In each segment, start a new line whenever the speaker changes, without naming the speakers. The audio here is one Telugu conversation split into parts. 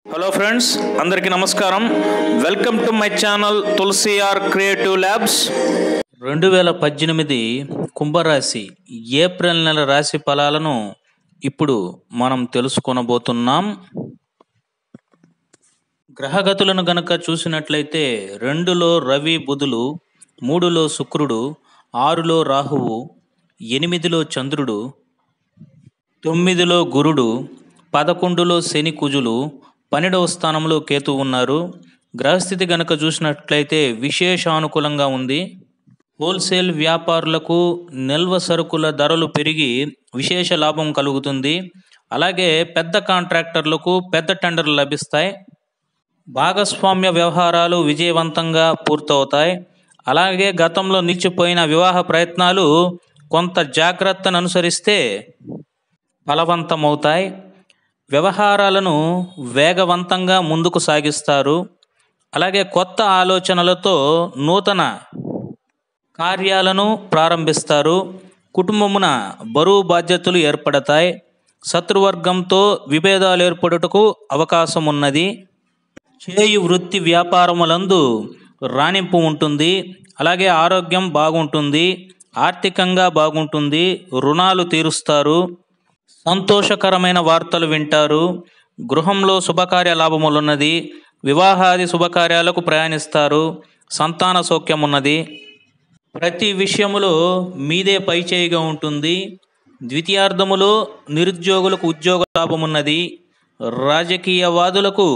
హలో ఫ్రెండ్స్ అందరికీ నమస్కారం welcome to my channel Tulasi R creative labs రెండు వేల పద్దెనిమిది కుంభరాశి ఏప్రిల్ నెల రాశి ఫలాలను ఇప్పుడు మనం తెలుసుకొనబోతున్నాం గ్రహగతులను గనక చూసినట్లయితే రెండులో రవి బుధులు మూడులో శుక్రుడు ఆరులో రాహువు ఎనిమిదిలో చంద్రుడు తొమ్మిదిలో గురుడు పదకొండులో శని కుజులు పన్నెండవ స్థానంలో కేతు ఉన్నారు గ్రహస్థితి గనక చూసినట్లయితే విశేషానుకూలంగా ఉంది హోల్సేల్ వ్యాపారులకు నిల్వ సరుకుల ధరలు పెరిగి విశేష లాభం కలుగుతుంది అలాగే పెద్ద కాంట్రాక్టర్లకు పెద్ద టెండర్లు లభిస్తాయి భాగస్వామ్య వ్యవహారాలు విజయవంతంగా పూర్తవుతాయి అలాగే గతంలో నిలిచిపోయిన వివాహ ప్రయత్నాలు కొంత జాగ్రత్తను అనుసరిస్తే ఫలవంతమవుతాయి వ్యవహారాలను వేగవంతంగా ముందుకు సాగిస్తారు అలాగే కొత్త ఆలోచనలతో నూతన కార్యాలను ప్రారంభిస్తారు కుటుంబమున బరువు బాధ్యతలు ఏర్పడతాయి శత్రువర్గంతో విభేదాలు ఏర్పడుటకు అవకాశం ఉన్నది చేయు వృత్తి వ్యాపారములందు రాణింపు ఉంటుంది అలాగే ఆరోగ్యం బాగుంటుంది ఆర్థికంగా బాగుంటుంది రుణాలు తీరుస్తారు సంతోషకరమైన వార్తలు వింటారు గృహంలో శుభకార్య లాభములున్నది వివాహాది శుభకార్యాలకు ప్రయాణిస్తారు సంతాన సౌఖ్యం ఉన్నది ప్రతి విషయములో మీదే పైచేయిగా ఉంటుంది ద్వితీయార్థములో నిరుద్యోగులకు ఉద్యోగ లాభం ఉన్నది రాజకీయవాదులకు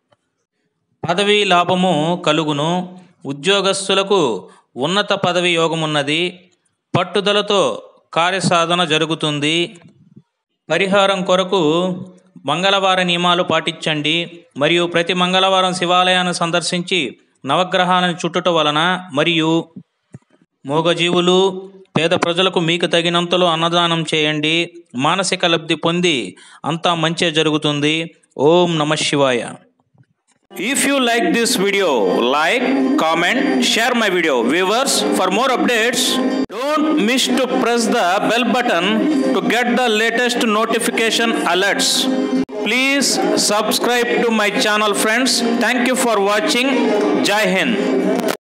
పదవీ లాభము కలుగును ఉద్యోగస్తులకు ఉన్నత పదవి యోగమున్నది పట్టుదలతో కార్యసాధన జరుగుతుంది పరిహారం కొరకు మంగళవార నియమాలు పాటించండి మరియు ప్రతి మంగళవారం శివాలయాన్ని సందర్శించి నవగ్రహాలను చుట్టుట వలన మరియు మూగజీవులు పేద ప్రజలకు మీకు తగినంతలో అన్నదానం చేయండి మానసిక లబ్ధి పొంది అంతా మంచి జరుగుతుంది ఓం నమ శివాయ If you like this video, like, comment, share my video. Viewers, for more updates, don't miss to press the bell button to get the latest notification alerts. Please subscribe to my channel friends. Thank you for watching. Jai Hind.